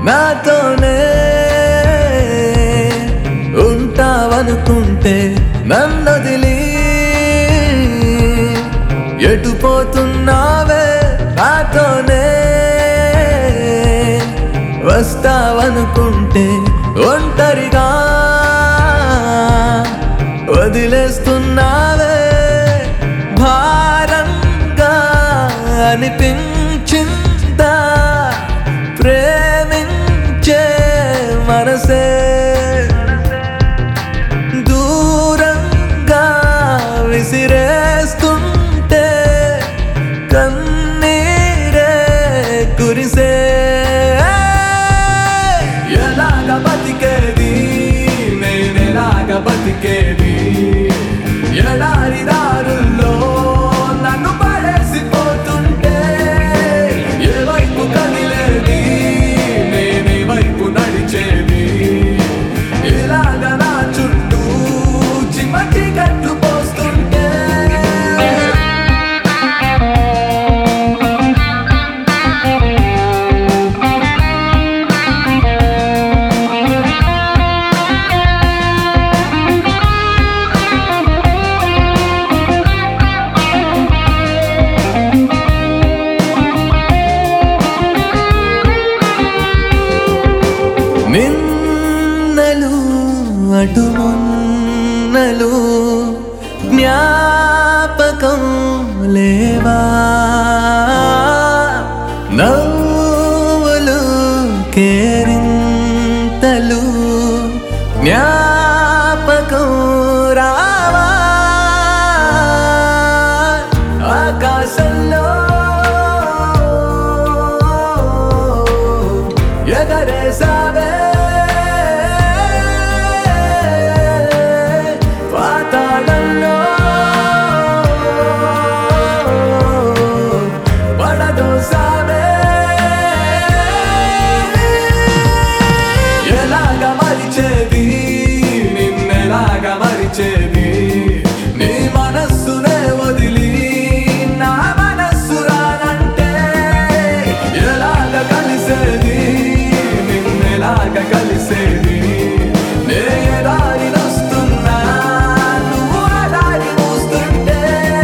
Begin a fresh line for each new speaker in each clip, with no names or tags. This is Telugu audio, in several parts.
నాతోనే ఉంటావనుకుంటే నన్నదిలి ఎటు పోతున్నావే నాతోనే వస్తావనుకుంటే ఒంటరిగా వదిలేస్తున్నావే భారంగా అనిపించిందా ప్రేమించే మనసే దూరంగా విసిరేస్తుంటే కన్నీరే కురిసే ఎలాగ బతికేది నేనెలాగ బతికేది ఎడారి దారుల్లో నన్ను పడేసిపోతుంటే ఏ వైపు కదిలేది నేనే వైపు నడిచేది ఇలాగ నా చుట్టూ చిమ్మటి కట్టు పోస్తుంటే నిన్నలు అటుమున్నలు జ్ఞాపకం లేవా నవ్వులు కేరింతలు జ్ఞాపకం రావా ఆకాశంలో ఎగరేసావే పాతాళంలో పడదోసావే ఎలాగ మరిచేది నిన్నెలాగ మరిచేది నీ మనస్సునే వదిలి నా మనస్సు రానంటే ఎలాగ కలిసేది నిన్నెలాగ కలిసేది నే దారి వస్తున్నా నువ్వు ఆ దారి మూస్తుంటే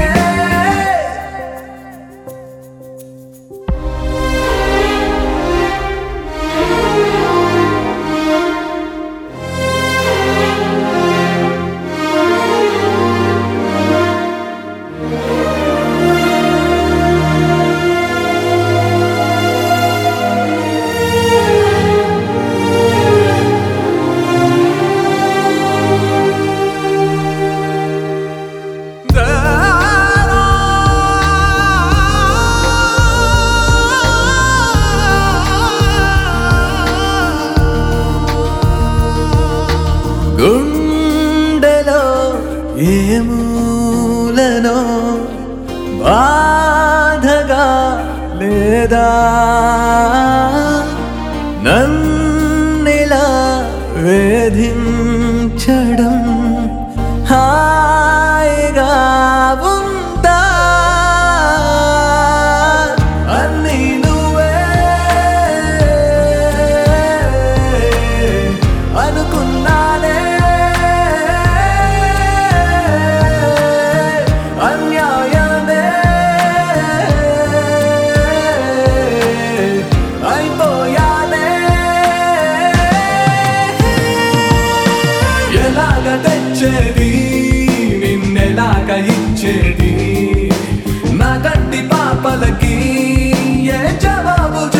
గుండెలో ఏ మూలనో బాధగా లేదా నన్నిలా వేధించడం హాయిగా ఉందా అన్నీ నువ్వే అనుకున్నానే అన్యాయమే అయిపోయానే ఎలాగ తెచ్చేది నిన్నెలాగ ఇచ్చేది నా గట్టి పాపలకి ఏ జవాబు